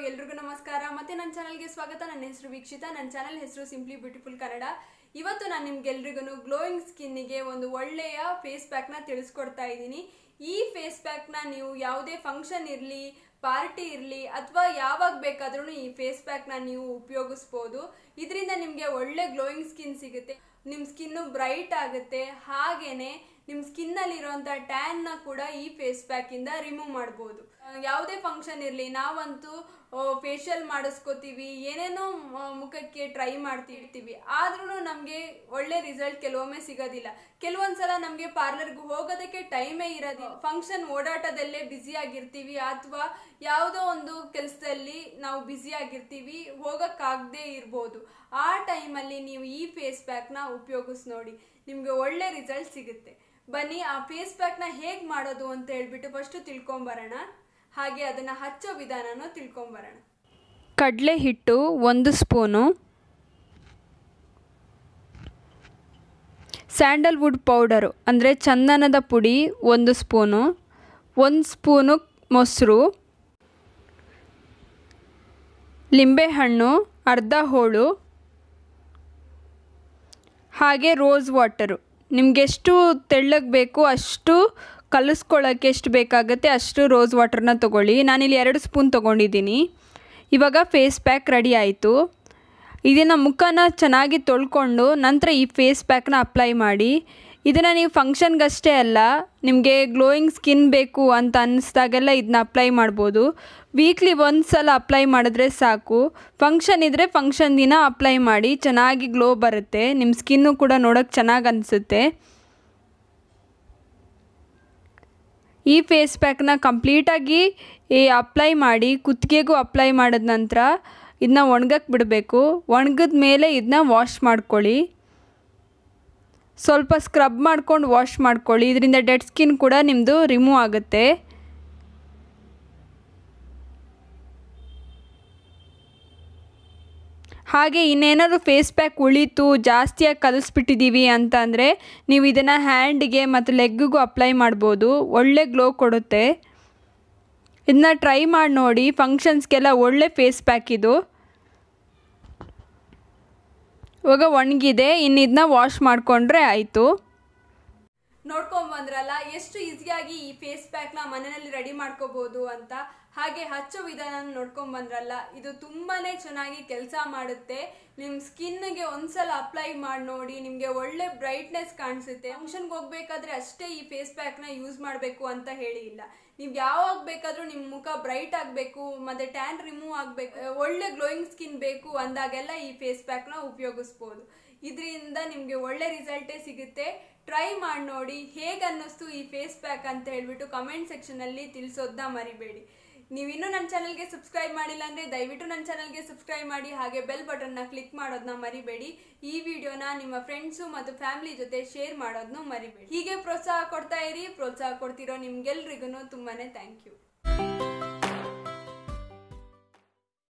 ಎಲ್ರಿಗೂ ನಮಸ್ಕಾರ ಮತ್ತೆ ನನ್ನ ಚಾನಲ್ಗೆ ಸ್ವಾಗತ ನನ್ನ ಹೆಸರು ವೀಕ್ಷಿತ ನನ್ನ ಚಾನಲ್ ಹೆಸರು ಸಿಂಪ್ಲಿ ಬ್ಯೂಟಿಫುಲ್ ಕನ್ನಡ ಇವತ್ತು ನಾನು ನಿಮ್ಗೆಲ್ರಿಗೂ ಗ್ಲೋಯಿಂಗ್ ಸ್ಕಿನ್ನಿಗೆ ಒಂದು ಒಳ್ಳೆಯ ಫೇಸ್ ಪ್ಯಾಕ್ನ ತಿಳಿಸ್ಕೊಡ್ತಾ ಇದ್ದೀನಿ ಈ ಫೇಸ್ ಪ್ಯಾಕ್ನ ನೀವು ಯಾವುದೇ ಫಂಕ್ಷನ್ ಇರಲಿ ಪಾರ್ಟಿ ಇರಲಿ ಅಥವಾ ಯಾವಾಗ ಬೇಕಾದ್ರೂ ಈ ಫೇಸ್ ಪ್ಯಾಕ್ನ ನೀವು ಉಪಯೋಗಿಸ್ಬೋದು ಇದರಿಂದ ನಿಮಗೆ ಒಳ್ಳೆ ಗ್ಲೋಯಿಂಗ್ ಸ್ಕಿನ್ ಸಿಗುತ್ತೆ ನಿಮ್ಮ ಸ್ಕಿನ್ನು ಬ್ರೈಟ್ ಆಗುತ್ತೆ ಹಾಗೇನೆ ನಿಮ್ಮ ಸ್ಕಿನ್ನಲ್ಲಿರುವಂಥ ಟ್ಯಾನ್ನ ಕೂಡ ಈ ಫೇಸ್ ಪ್ಯಾಕಿಂದ ರಿಮೂವ್ ಮಾಡ್ಬೋದು ಆ, ಯಾವುದೇ ಫಂಕ್ಷನ್ ಇರಲಿ ನಾವಂತೂ ಫೇಶಿಯಲ್ ಮಾಡಿಸ್ಕೋತೀವಿ ಏನೇನೋ ಮ- ಮುಖಕ್ಕೆ ಟ್ರೈ ಮಾಡ್ತಿರ್ತೀವಿ ಆದ್ರೂ ನಮಗೆ ಒಳ್ಳೆ ರಿಸಲ್ಟ್ ಕೆಲವೊಮ್ಮೆ ಸಿಗೋದಿಲ್ಲ ಕೆಲವೊಂದ್ಸಲ ನಮಗೆ ಪಾರ್ಲರ್ಗೆ ಹೋಗೋದಕ್ಕೆ ಟೈಮೇ ಇರೋದಿಲ್ಲ ಫಂಕ್ಷನ್ ಓಡಾಟದಲ್ಲೇ ಬ್ಯುಸಿ ಆಗಿರ್ತೀವಿ ಅಥವಾ ಯಾವುದೋ ಒಂದು ಕೆಲಸದಲ್ಲಿ ನಾವು ಬ್ಯುಸಿ ಆಗಿರ್ತೀವಿ ಹೋಗೋಕ್ಕಾಗದೇ ಇರ್ಬೋದು ಆ ಟೈಮಲ್ಲಿ ನೀವು ಈ ಫೇಸ್ ಪ್ಯಾಕ್ನ ಉಪಯೋಗಿಸ್ ನೋಡಿ ನಿಮಗೆ ಒಳ್ಳೆ ರಿಸಲ್ಟ್ ಸಿಗುತ್ತೆ ಬನ್ನಿ ಆ ಫೇಸ್ ಪ್ಯಾಕ್ನ ಹೇಗೆ ಮಾಡೋದು ಅಂತ ಹೇಳ್ಬಿಟ್ಟು ಫಸ್ಟು ತಿಳ್ಕೊಂಬರೋಣ ಹಾಗೆ ಅದನ್ನು ಹಚ್ಚೋ ವಿಧಾನನೂ ತಿಳ್ಕೊಂಬರೋಣ ಕಡಲೆ ಹಿಟ್ಟು ಒಂದು ಸ್ಪೂನು ಸ್ಯಾಂಡಲ್ವುಡ್ ಪೌಡರು ಅಂದರೆ ಚಂದನದ ಪುಡಿ ಒಂದು ಸ್ಪೂನು ಒಂದು ಸ್ಪೂನು ಮೊಸರು ಲಿಂಬೆಹಣ್ಣು ಅರ್ಧ ಹೋಳು ಹಾಗೆ ರೋಸ್ ವಾಟರು ನಿಮಗೆಷ್ಟು ತೆಳ್ಳಗೆ ಬೇಕು ಅಷ್ಟು ಕಲಿಸ್ಕೊಳ್ಳೋಕ್ಕೆ ಎಷ್ಟು ಬೇಕಾಗುತ್ತೆ ಅಷ್ಟು ರೋಸ್ ವಾಟರ್ನ ತೊಗೊಳ್ಳಿ ನಾನಿಲ್ಲಿ ಎರಡು ಸ್ಪೂನ್ ತೊಗೊಂಡಿದ್ದೀನಿ ಇವಾಗ ಫೇಸ್ ಪ್ಯಾಕ್ ರೆಡಿ ಆಯಿತು ಇದನ್ನು ಮುಖನ ಚೆನ್ನಾಗಿ ತೊಳ್ಕೊಂಡು ನಂತರ ಈ ಫೇಸ್ ಪ್ಯಾಕ್ನ ಅಪ್ಲೈ ಮಾಡಿ ಇದನ್ನು ನೀವು ಫಂಕ್ಷನ್ಗಷ್ಟೇ ಅಲ್ಲ ನಿಮಗೆ ಗ್ಲೋಯಿಂಗ್ ಸ್ಕಿನ್ ಬೇಕು ಅಂತ ಅನ್ನಿಸ್ದಾಗೆಲ್ಲ ಇದನ್ನ ಅಪ್ಲೈ ಮಾಡ್ಬೋದು ವೀಕ್ಲಿ ಒಂದು ಸಲ ಅಪ್ಲೈ ಮಾಡಿದ್ರೆ ಸಾಕು ಫಂಕ್ಷನ್ ಇದ್ದರೆ ಫಂಕ್ಷನ್ ದಿನ ಅಪ್ಲೈ ಮಾಡಿ ಚೆನ್ನಾಗಿ ಗ್ಲೋ ಬರುತ್ತೆ ನಿಮ್ಮ ಸ್ಕಿನ್ನು ಕೂಡ ನೋಡೋಕ್ಕೆ ಚೆನ್ನಾಗಿ ಅನಿಸುತ್ತೆ ಈ ಫೇಸ್ ಪ್ಯಾಕ್ನ ಕಂಪ್ಲೀಟಾಗಿ ಅಪ್ಲೈ ಮಾಡಿ ಕುತ್ತಿಗೆಗೂ ಅಪ್ಲೈ ಮಾಡಿದ ನಂತರ ಇದನ್ನ ಒಣಗಕ್ಕೆ ಬಿಡಬೇಕು ಒಣಗಿದ ಮೇಲೆ ಇದನ್ನ ವಾಶ್ ಮಾಡ್ಕೊಳ್ಳಿ ಸ್ವಲ್ಪ ಸ್ಕ್ರಬ್ ಮಾಡ್ಕೊಂಡು ವಾಶ್ ಮಾಡ್ಕೊಳ್ಳಿ ಇದರಿಂದ ಡೆಡ್ ಸ್ಕಿನ್ ಕೂಡ ನಿಮ್ಮದು ರಿಮೂವ್ ಆಗುತ್ತೆ ಹಾಗೆ ಇನ್ನೇನಾದ್ರು ಫೇಸ್ ಪ್ಯಾಕ್ ಉಳೀತು ಜಾಸ್ತಿಯಾಗಿ ಕಲಿಸ್ಬಿಟ್ಟಿದ್ದೀವಿ ಅಂತಂದರೆ ನೀವು ಇದನ್ನು ಹ್ಯಾಂಡಿಗೆ ಮತ್ತು ಲೆಗ್ಗಿಗೂ ಅಪ್ಲೈ ಮಾಡ್ಬೋದು ಒಳ್ಳೆ ಗ್ಲೋ ಕೊಡುತ್ತೆ ಇದನ್ನ ಟ್ರೈ ಮಾಡಿ ನೋಡಿ ಫಂಕ್ಷನ್ಸ್ಗೆಲ್ಲ ಒಳ್ಳೆ ಫೇಸ್ ಪ್ಯಾಕ್ ಇದು ಇವಾಗ ಒಣಗಿದೆ ಇನ್ನು ಇದನ್ನ ವಾಶ್ ಮಾಡಿಕೊಂಡ್ರೆ ಆಯಿತು ನೋಡ್ಕೊಂಡ್ ಬಂದ್ರಲ್ಲ ಎಷ್ಟು ಈಸಿಯಾಗಿ ಈ ಫೇಸ್ ಪ್ಯಾಕ್ನ ಮನೆಯಲ್ಲಿ ರೆಡಿ ಮಾಡ್ಕೋಬಹುದು ಅಂತ ಹಾಗೆ ಹಚ್ಚೋ ವಿಧಾನ ನೋಡ್ಕೊಂಡ್ ಬಂದ್ರಲ್ಲ ಇದು ತುಂಬಾನೇ ಚೆನ್ನಾಗಿ ಕೆಲಸ ಮಾಡುತ್ತೆ ನಿಮ್ ಸ್ಕಿನ್ಗೆ ಒಂದ್ಸಲ ಅಪ್ಲೈ ಮಾಡಿ ನೋಡಿ ನಿಮ್ಗೆ ಒಳ್ಳೆ ಬ್ರೈಟ್ನೆಸ್ ಕಾಣಿಸುತ್ತೆ ಫಂಕ್ಷನ್ಗೆ ಹೋಗ್ಬೇಕಾದ್ರೆ ಅಷ್ಟೇ ಈ ಫೇಸ್ ಪ್ಯಾಕ್ನ ಯೂಸ್ ಮಾಡಬೇಕು ಅಂತ ಹೇಳಿ ಇಲ್ಲ ನೀವು ಯಾವಾಗ ಬೇಕಾದ್ರೂ ನಿಮ್ಮ ಮುಖ ಬ್ರೈಟ್ ಆಗಬೇಕು ಮತ್ತೆ ಟ್ಯಾನ್ ರಿಮೂವ್ ಆಗಬೇಕು ಒಳ್ಳೆ ಗ್ಲೋಯಿಂಗ್ ಸ್ಕಿನ್ ಬೇಕು ಅಂದಾಗೆಲ್ಲ ಈ ಫೇಸ್ ಪ್ಯಾಕ್ನ ಉಪಯೋಗಿಸ್ಬೋದು ಇದರಿಂದ ನಿಮಗೆ ಒಳ್ಳೆ ರಿಸಲ್ಟೇ ಸಿಗುತ್ತೆ ಟ್ರೈ ಮಾಡಿ ನೋಡಿ ಹೇಗೆ ಅನ್ನಿಸ್ತು ಈ ಫೇಸ್ ಪ್ಯಾಕ್ ಅಂತ ಹೇಳ್ಬಿಟ್ಟು ಕಮೆಂಟ್ ಸೆಕ್ಷನಲ್ಲಿ ತಿಳಿಸೋದನ್ನ ಮರಿಬೇಡಿ ನೀವು ಇನ್ನೂ ನನ್ನ ಚಾನಲ್ಗೆ ಸಬ್ಸ್ಕ್ರೈಬ್ ಮಾಡಿಲ್ಲ ಅಂದರೆ ದಯವಿಟ್ಟು ನನ್ನ ಚಾನಲ್ಗೆ ಸಬ್ಸ್ಕ್ರೈಬ್ ಮಾಡಿ ಹಾಗೆ ಬೆಲ್ ಬಟನ್ನ ಕ್ಲಿಕ್ ಮಾಡೋದನ್ನ ಮರಿಬೇಡಿ ಈ ವಿಡಿಯೋನ ನಿಮ್ಮ ಫ್ರೆಂಡ್ಸು ಮತ್ತು ಫ್ಯಾಮಿಲಿ ಜೊತೆ ಶೇರ್ ಮಾಡೋದನ್ನು ಮರಿಬೇಡಿ ಹೀಗೆ ಪ್ರೋತ್ಸಾಹ ಕೊಡ್ತಾ ಇರಿ ಪ್ರೋತ್ಸಾಹ ಕೊಡ್ತಿರೋ ನಿಮ್ಗೆಲ್ರಿಗೂ ತುಂಬಾನೇ ಥ್ಯಾಂಕ್ ಯು